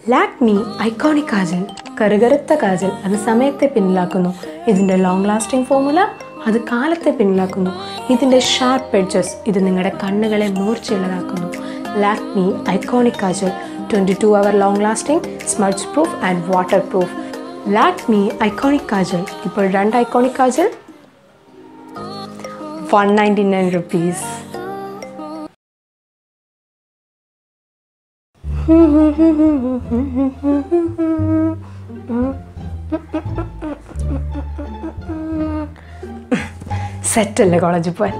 Lakme iconic kajal കറുകറുത്ത കാജൽ അത് സമയത്തെ പിന്നിലാക്കുന്നു ഇതിൻ്റെ ലോങ് ലാസ്റ്റിംഗ് ഫോർമുല അത് കാലത്തെ പിന്നിലാക്കുന്നു ഇതിൻ്റെ ഷാർപ്പ് എഡ്ജസ് ഇത് നിങ്ങളുടെ കണ്ണുകളെ മൂർച്ചയുള്ളതാക്കുന്നു Lakme iconic kajal twenty two hour long lasting smudge proof and waterproof Lakme iconic kajal ഇപ്പോൾ രണ്ട് iconic kajal one ninety nine rupees സെറ്റല്ലേ കോളേജിൽ പോവാൻ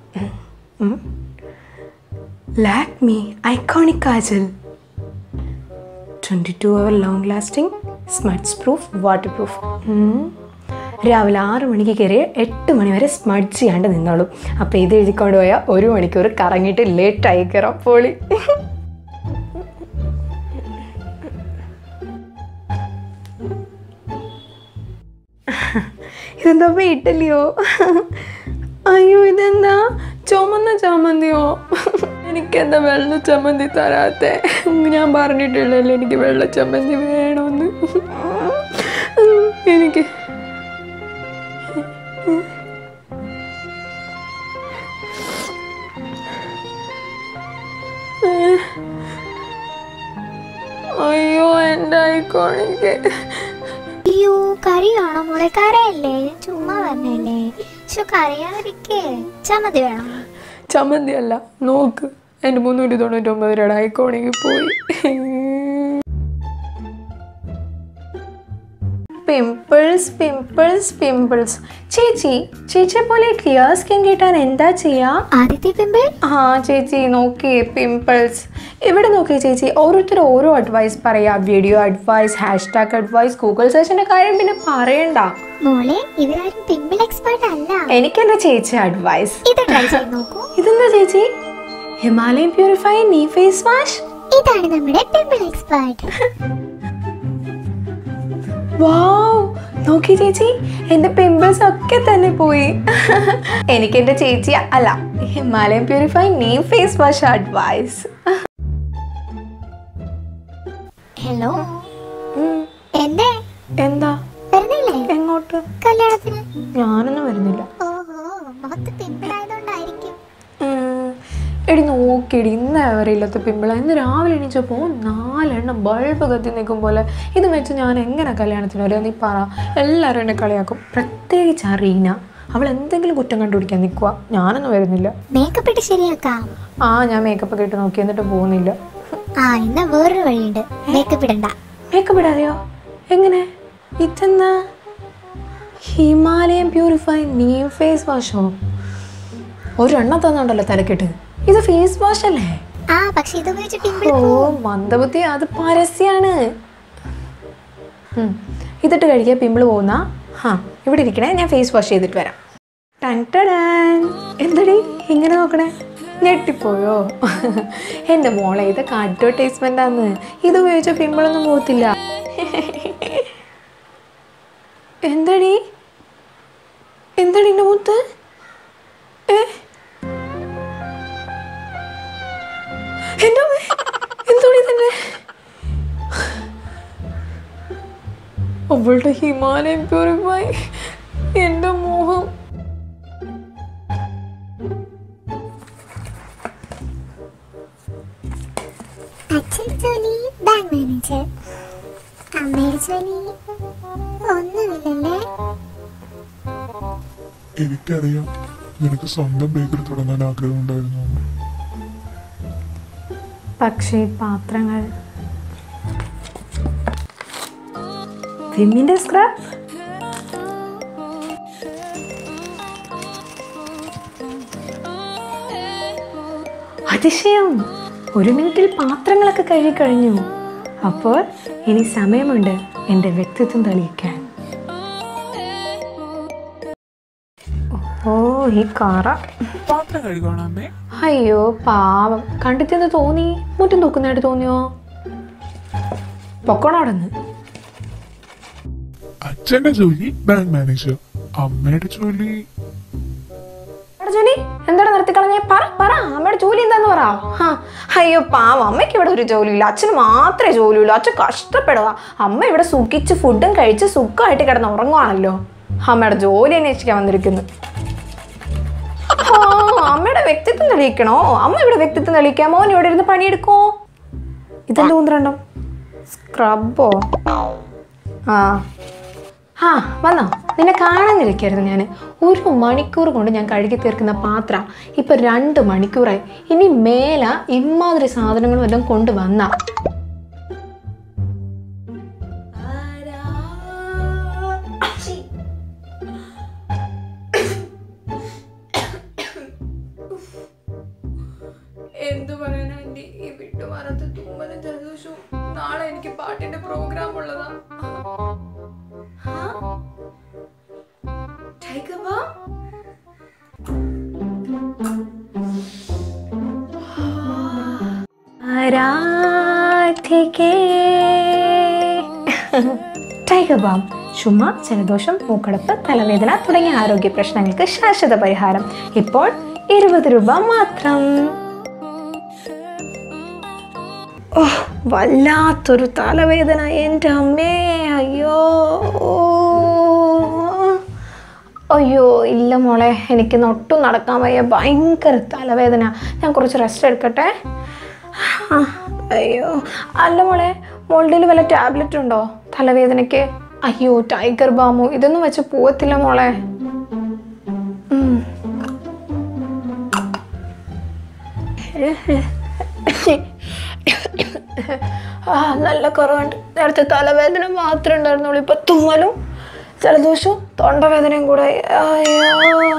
Lakme iconic kajal twenty two hour long lasting smudge proof waterproof രാവിലെ ആറ് മണിക്ക് കയറി എട്ട് മണി വരെ സ്മഡ്സ് ചെയ്യാണ്ട് നിന്നോളും അപ്പോൾ ഇത് എഴുതിക്കൊണ്ട് പോയാൽ ഒരു മണിക്കൂർ കറങ്ങിയിട്ട് ലേറ്റായി കയറാം പോളി ഇതെന്താ വീട്ടില്ലയോ അയ്യോ ഇതെന്താ ചുമന്ന ചമ്മന്തിയോ എനിക്കെന്താ വെള്ള ചമ്മന്തി തരാത്തെ ഞാൻ പറഞ്ഞിട്ടില്ലല്ലോ എനിക്ക് വെള്ള ചമ്മന്തി വേണമെന്ന് എനിക്ക് അയ്യോ എൻ്റെ ഐക്കോണിക്ക് അയ്യോ കറിയാണോ മോളെ കരയല്ലേ ചുമ്മാ പറഞ്ഞല്ലേ പക്ഷെ കരയാതിരിക്കേ ചമ്മതി വേണം ചമ്മന്തി അല്ല നോക്ക് എൻ്റെ മുന്നൂറ്റി തൊണ്ണൂറ്റൊമ്പത് രൂപയുടെ ഐക്കോണിക്ക് പോയി പിമ്പിൾസ് പിമ്പിൾസ് പിമ്പിൾസ് ചേച്ചി ചേച്ചിയെ പോലെ ക്ലിയർ സ്കിൻ കിട്ടാൻ എന്താ ചെയ്യാ ആദ്യത്തെ പിമ്പിൾ ആ ചേച്ചി നോക്കിയേ പിമ്പിൾസ് ഇവിടെ നോക്കിയേ ചേച്ചി ഓരോരുത്തർ ഓരോ അഡ്വൈസ് പറയാ video advice hashtag advice Google സെർച്ചിന്റെ കാര്യം പിന്നെ പറയണ്ട മോളെ ഇവരാരും പിമ്പിൾ എക്സ്പേർട്ട് അല്ല എനിക്കെന്റെ ചേച്ചി അഡ്വൈസ് ഇത് ട്രൈ ചെയ്ത് നോക്കൂ ഇതെന്താ ചേച്ചി Himalayan purify neem face wash ഇതാണ് നമ്മുടെ പിമ്പിൾ എക്സ്പേർട്ട് വാവ് നോക്കി ചേച്ചി എന്റെ പിമ്പിൾസ് ഒക്കെ തന്നെ പോയി എനിക്ക് എന്റെ ചേച്ചി അല്ല Himalayan purify neem face wash advice hello എന്തേ എന്താ വരുന്നില്ലേ എങ്ങോട്ട് കല്യാണത്തിന് ഞാനൊന്നും വരുന്നില്ല ഓഹോ മുഖത്ത് പിമ്പിൾ ആയതുകൊണ്ടായിരിക്കും ഉം. എടി നോക്കിയടി ഇന്ന് അവരില്ലാത്ത പിമ്പിള ഇന്ന് രാവിലെ എണീച്ചപ്പോൾ നാലെണ്ണം ബൾബ് കത്തി നിൽക്കും പോലെ ഇത് വെച്ച് ഞാൻ എങ്ങനെ കല്യാണത്തിന് വരിക നീ പറ എല്ലാവരും എന്നെ കളിയാക്കും പ്രത്യേകിച്ച് ആ റീന അവൾ എന്തെങ്കിലും കുറ്റം കണ്ടുപിടിക്കാൻ നിൽക്കുക ഞാനൊന്നും വരുന്നില്ല മേക്കപ്പ് ഇട്ട് ശരിയാക്കാം ആ ഞാൻ മേക്കപ്പ് ഒക്കെ ഇട്ട് നോക്കി എന്നിട്ട് പോകുന്നില്ല ആ എന്നാ വേറൊരു വഴിയുണ്ട് മേക്കപ്പ് ഇടണ്ട മേക്കപ്പ് ഇടാതെയോ എങ്ങനെ ഇതെന്നാ ഹിമാലയൻ പ്യൂരിഫൈ നീം ഫേസ് വാഷോ ഒരെണ്ണം തന്നുണ്ടല്ലോ തലക്കെട്ട് ഇത് ഫേസ് വാഷ് അല്ലേ ആ പക്ഷെ ഇത് ഉപയോഗിച്ച് പിമ്പിൾ ഓ മന്ദബുദ്ധി അത് പരസ്യാണ് ഉം. ഇതിട്ട് കഴിക്കുക പിമ്പിള് പോകുന്ന ഹാ ഇവിടെ ഇരിക്കണേ ഞാൻ ഫേസ് വാഷ് ചെയ്തിട്ട് വരാം ടൻ ടടാൻ. എന്തടി ഇങ്ങനെ നോക്കണേ ഞെട്ടിപ്പോയോ എൻ്റെ മോളെ ഇതൊക്കെ അഡ്വർടൈസ്മെൻ്റ് ആണ് ഇത് ഉപയോഗിച്ച പിമ്പിളൊന്നും പോകത്തില്ല എന്തടി എന്തടി എൻ്റെ മുത്ത് ഏ എൻ്റെ അമ്മേ, എന്തോടി തന്നെ അവളുടെ ഹിമാലയൻ പ്യൂരിഫൈ എൻ്റെ മോഹം അച്ഛൻ ജോലി ബാങ്ക് മാനേജർ അമ്മയുടെ ജോലി ഒന്നുമില്ലല്ലേ എനിക്കറിയാം നിനക്ക് സ്വന്തം ബേക്കറി തുടങ്ങാൻ ആഗ്രഹമുണ്ടായിരുന്നു പക്ഷേ പാത്രങ്ങൾ വിമ്മിൻ്റെ സ്ക്രാപ്പ് അതിശയം ഒരു മിനിറ്റിൽ പാത്രങ്ങളൊക്കെ കഴുകി കഴിഞ്ഞു അപ്പോൾ ഇനി സമയമുണ്ട് എൻ്റെ വ്യക്തിത്വം തെളിയിക്കാൻ ഓ ഈ കാറ പാത്രം കഴുകണം അമ്മേ അയ്യോ പാവം കണ്ടിട്ടെന്ന് തോന്നി മുറ്റം തൂക്കുന്നതായിട്ട് തോന്നിയോ പൊക്കോണം അവിടെ നിന്ന് അച്ഛന്റെ ജോലി ബാങ്ക് മാനേജർ അമ്മയുടെ ജോലി അവിടെ ജോലി എന്താണ് നിർത്തിക്കളഞ്ഞേ പറ പറ അമ്മയുടെ ജോലി എന്താന്ന് പറ ആ അയ്യോ പാവം അമ്മയ്ക്ക് ഇവിടെ ഒരു ജോലിയില്ല അച്ഛന് മാത്രമേ ജോലിയുള്ളൂ അച്ഛൻ കഷ്ടപ്പെടുക അമ്മ ഇവിടെ സുഖിച്ച് ഫുഡും കഴിച്ച് സുഖമായിട്ട് കിടന്ന് ഉറങ്ങുവാണല്ലോ അമ്മയുടെ ജോലി അന്വേഷിക്കാൻ വന്നിരിക്കുന്നു ആ, അമ്മയുടെ വ്യക്തിത്വം തെളിയിക്കണോ അമ്മ ഇവിടെ വ്യക്തിത്വം തെളിയിക്കാമോ മോൻ ഇവിടെ ഇരുന്ന് പണിയെടുക്കോ ഇതെന്ത് കുന്ത്രണ്ടം സ്ക്രബോ ആ ആ വന്നോ നിന്നെ കാണാനിരിക്കായിരുന്നു ഞാൻ ഒരു മണിക്കൂർ കൊണ്ട് ഞാൻ കഴുകി തീർക്കുന്ന പാത്ര ഇപ്പൊ രണ്ട് മണിക്കൂറായി ഇനി മേല ഇമാതിരി സാധനങ്ങളും എല്ലാം കൊണ്ടുവന്ന എന്തു പറയാനാ എന്റെ ഈ വിട്ടുമാറത്ത് തുമ്മലും ജലദോഷവും നാളെ എനിക്ക് പാട്ടിന്റെ പ്രോഗ്രാം ഉള്ളതാ ടൈഗർ ബാ ആരാധികേ ടൈഗർ ബാം ചുമ ജലദോഷം മൂക്കടപ്പ് തലവേദന തുടങ്ങിയ ആരോഗ്യ പ്രശ്നങ്ങൾക്ക് ശാശ്വത പരിഹാരം ഇപ്പോൾ ഇരുപത് രൂപ മാത്രം ഓ വല്ലാത്തൊരു തലവേദന എൻ്റെ അമ്മേ അയ്യോ അയ്യോ ഇല്ല മോളെ എനിക്കിന്ന് ഒട്ടും നടക്കാൻ വയ്യ ഭയങ്കര തലവേദന ഞാൻ കുറച്ച് റെസ്റ്റ് എടുക്കട്ടെ ആ, അയ്യോ അല്ല മോളെ മോളുടെ വല്ല ടാബ്ലറ്റ് ഉണ്ടോ തലവേദനയ്ക്ക് അയ്യോ ടൈഗർ ബാമോ ഇതൊന്നും വെച്ച് പോവത്തില്ല മോളെ ഉം. ആ നല്ല കുറവുണ്ട് നേരത്തെ തലവേദന മാത്രമേ ഉണ്ടായിരുന്നുള്ളൂ ഇപ്പൊ തുമ്മലും ജലദോഷവും തൊണ്ടവേദനയും കൂടെ ആയി. അയ്യോ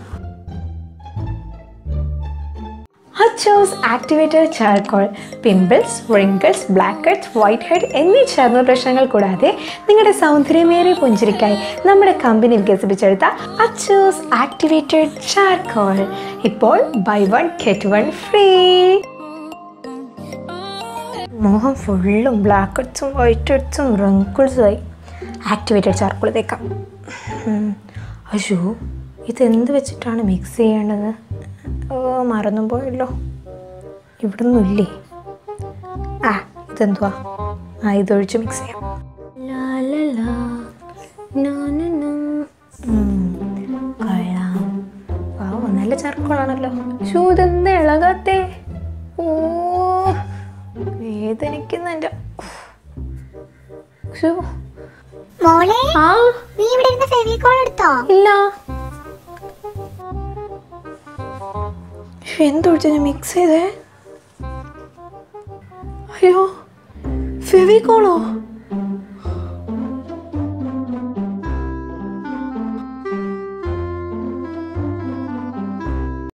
അച്ചോസ് activated charcoal pimples wrinkles blackheads whitehead എന്നീ ചർമ്മ പ്രശ്നങ്ങൾ കൂടാതെ നിങ്ങളുടെ സൗന്ദര്യമേറിയ പുഞ്ചിരിക്കായി നമ്മുടെ കമ്പനി വികസിപ്പിച്ചെടുത്ത അച്ചോസ് ആക്ടിവേറ്റഡ് ചാർക്കോൾ ഇപ്പോൾ buy one get one free മുഖം ഫുള്ളും ബ്ലാക്ക് ഹെഡ്സും വൈറ്റ് ഹെഡ്സും റിങ്കിൾസുമായി ആക്ടിവേറ്റഡ് ചാർക്കോൾ തേക്കാം ഉം. അയ്യോ ഇതെന്ത് വെച്ചിട്ടാണ് മിക്സ് ചെയ്യേണ്ടത് ഓ മറന്നും പോയല്ലോ ഇവിടെ ഒന്നുമില്ലേ ആ ഇതെന്തുവാ ആ ഇതൊഴിച്ച് മിക്സ് ചെയ്യാം ലാ, ലാ, ലാ. നാ, നാ, നാ. ഉം, കൊള്ളാം വാവ് നല്ല ചർക്കോളാണല്ലോ ഷൂ ഇതെന്താ ഇളകാത്തേ ഓ വേദനിക്കുന്നുണ്ട് ഷൂ മോളെ ആ നീ ഇവിടെ ഇരുന്ന് ഫെവിക്കോൾ എടുത്തോ ഇല്ല എന്തൊഴിച്ചു ഞാൻ മിക്സ് ചെയ്തേ അയ്യോ ഫെവിക്കോളോ